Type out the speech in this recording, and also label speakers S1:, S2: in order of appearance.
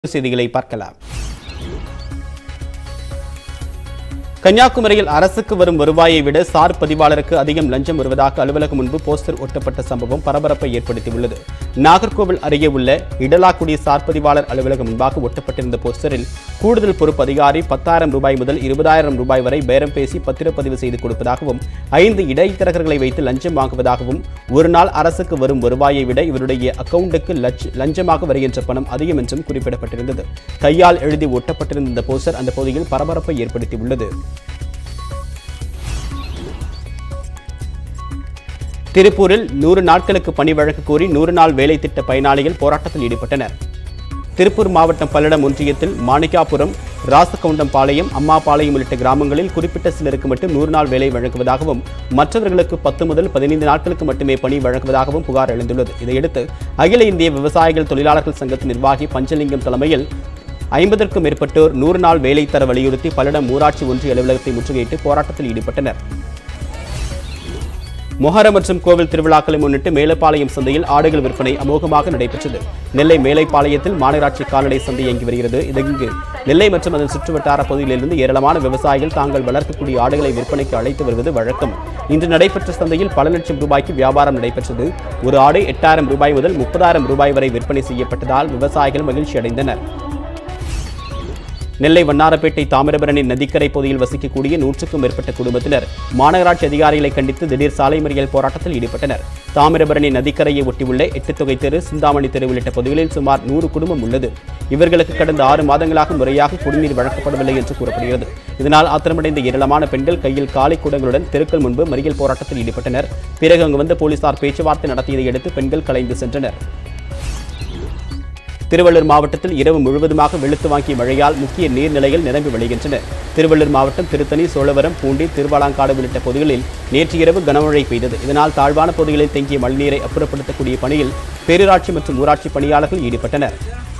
S1: செய்திகளை பார்க்கலாம் கன்னியாகுமரியில் அரசுக்கு வரும் வருவாயை விட சார் பதிவாளருக்கு அதிகம் லஞ்சம் வருவதாக அலுவலகம் முன்பு போஸ்டர் ஒட்டப்பட்ட சம்பவம் பரபரப்பை ஏற்படுத்தியுள்ளது நாகர்கோவில் அருகே உள்ள இடலாக்குடி சார் பதிவாளர் அலுவலகம் முன்பாக ஒட்டப்பட்டிருந்த போஸ்டரில் கூடுதல் பொறுப்பு அதிகாரி பத்தாயிரம் ரூபாய் முதல் இருபதாயிரம் ரூபாய் வரை பேரம் பேசி பத்திரப்பதிவு செய்து கொடுப்பதாகவும் ஐந்து இடைத்தரகர்களை வைத்து லஞ்சம் வாங்குவதாகவும் ஒரு நாள் அரசுக்கு வரும் வருவாயை விட இவருடைய அக்கவுண்டுக்கு லட்ச- லஞ்சமாக வருகின்ற பணம் அதிகம் என்றும் குறிப்பிடப்பட்டிருந்தது கையால் எழுதி ஒட்டப்பட்டிருந்த இந்த போஸ்டர் அந்த பகுதியில் பரபரப்பை ஏற்படுத்தியுள்ளது திருப்பூரில் நூறு நாட்களுக்கு பணி வழங்க கோரி நூறு நாள் வேலை திட்ட பயனாளிகள் போராட்டத்தில் ஈடுபட்டனர் திருப்பூர் மாவட்டம் பல்லடம் ஒன்றியத்தில் மாணிக்காபுரம் ராசகவுண்டம்பாளையம் அம்மாபாளையம் உள்ளிட்ட கிராமங்களில் குறிப்பிட்ட சிலருக்கு மட்டும் நூறு நாள் வேலை வழங்குவதாகவும் மற்றவர்களுக்கு பத்து முதல் பதினைந்து நாட்களுக்கு மட்டுமே பணி வழங்குவதாகவும் புகார் எழுந்துள்ளது இதையடுத்து அகில இந்திய விவசாயிகள் தொழிலாளர்கள் சங்கத்தின் நிர்வாகி பஞ்சலிங்கம் தலைமையில் ஐம்பதற்கும் மேற்பட்டோர் நூறு நாள் வேலை தர வலியுறுத்தி பல்லடம் ஊராட்சி ஒன்றிய அலுவலகத்தை முற்றுகையிட்டு போராட்டத்தில் ஈடுபட்டனர் மொஹரம் மற்றும் கோவில் திருவிழாக்களை முன்னிட்டு மேலப்பாளையம் சந்தையில் ஆடுகள் விற்பனை அமோகமாக நடைபெற்றது நெல்லை மேலைப்பாளையத்தில் மாநகராட்சி கால்நடை சந்தை இயங்கி வருகிறது இதற்கு நெல்லை மற்றும் அதன் சுற்றுவட்டார பகுதிகளிலிருந்து ஏராளமான விவசாயிகள் தாங்கள் வளர்க்கக்கூடிய ஆடுகளை விற்பனைக்கு அழைத்து வருவது வழக்கம் இன்று நடைபெற்ற சந்தையில் பல லட்சம் ரூபாய்க்கு வியாபாரம் நடைபெற்றது ஒரு ஆடு எட்டாயிரம் ரூபாய் முதல் முப்பதாயிரம் ரூபாய் வரை விற்பனை செய்யப்பட்டதால் விவசாயிகள் மகிழ்ச்சி அடைந்தனர் நெல்லை வண்ணாரப்பேட்டை தாமிரபரணி நதிக்கரை பகுதியில் வசிக்கக்கூடிய நூற்றுக்கும் மேற்பட்ட குடும்பத்தினர் மாநகராட்சி அதிகாரிகளை கண்டித்து திடீர் சாலை மறியல் போராட்டத்தில் ஈடுபட்டனர் தாமிரபரணி நதிக்கரையை ஒட்டியுள்ள எட்டு தொகை தெரு சிந்தாமணி தெரு உள்ளிட்ட பகுதிகளில் சுமார் நூறு குடும்பம் உள்ளது இவர்களுக்கு கடந்த ஆறு மாதங்களாக முறையாக குடிநீர் வழங்கப்படவில்லை என்று கூறப்படுகிறது இதனால் ஆத்திரமடைந்த ஏராளமான பெண்கள் கையில் காலை குடங்களுடன் தெருக்கள் முன்பு மறியல் போராட்டத்தில் ஈடுபட்டனர் பிறகு அங்கு வந்த போலீசார் பேச்சுவார்த்தை நடத்தியதை அடுத்து பெண்கள் கலைந்து சென்றனர் திருவள்ளூர் மாவட்டத்தில் இரவு முழுவதுமாக வெளுத்து வாங்கிய மழையால் முக்கிய நீர்நிலைகள் நிரம்பி வழிகின்றன திருவள்ளூர் மாவட்டம் திருத்தணி சோழவரம் பூண்டி திருவாலாங்காடு உள்ளிட்ட பகுதிகளில் நேற்று இரவு கனமழை பெய்தது இதனால் தாழ்வான பகுதிகளில் தேங்கிய மழைநீரை அப்புறப்படுத்தக்கூடிய பணியில் பேரூராட்சி மற்றும் ஊராட்சி பணியாளர்கள் ஈடுபட்டனர்